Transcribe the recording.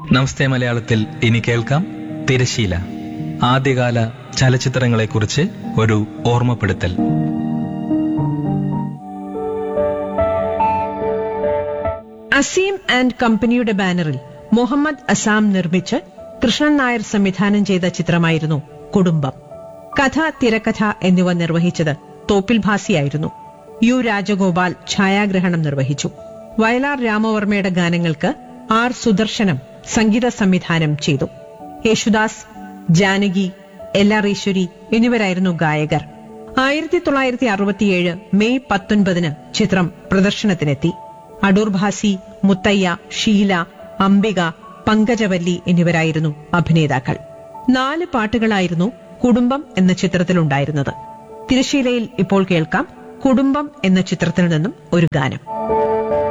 നമസ്തേ മലയാളത്തിൽ ഇനി കേൾക്കാം തിരശീല ആദ്യകാല ചലച്ചിത്രങ്ങളെക്കുറിച്ച് ഒരു ഓർമ്മപ്പെടുത്തൽ അസീം ആൻഡ് കമ്പനിയുടെ ബാനറിൽ മുഹമ്മദ് അസാം നിർമ്മിച്ച് കൃഷ്ണൻ നായർ സംവിധാനം ചെയ്ത ചിത്രമായിരുന്നു കുടുംബം കഥ തിരക്കഥ എന്നിവ നിർവഹിച്ചത് തോപ്പിൽ ഭാസിയായിരുന്നു യു രാജഗോപാൽ ഛായാഗ്രഹണം നിർവഹിച്ചു വയലാർ രാമവർമ്മയുടെ ഗാനങ്ങൾക്ക് ആർ സുദർശനം സംഗീത സംവിധാനം ചെയ്തു യേശുദാസ് ജാനകി എൽ ആർ ഈശ്വരി എന്നിവരായിരുന്നു ഗായകർ ആയിരത്തി തൊള്ളായിരത്തി അറുപത്തിയേഴ് മെയ് പത്തൊൻപതിന് ചിത്രം പ്രദർശനത്തിനെത്തി അടൂർ ഭാസി മുത്തയ്യ ഷീല അംബിക പങ്കജവല്ലി എന്നിവരായിരുന്നു അഭിനേതാക്കൾ നാല് പാട്ടുകളായിരുന്നു കുടുംബം എന്ന ചിത്രത്തിലുണ്ടായിരുന്നത് തിരശീലയിൽ ഇപ്പോൾ കേൾക്കാം കുടുംബം എന്ന ചിത്രത്തിൽ നിന്നും ഒരു ഗാനം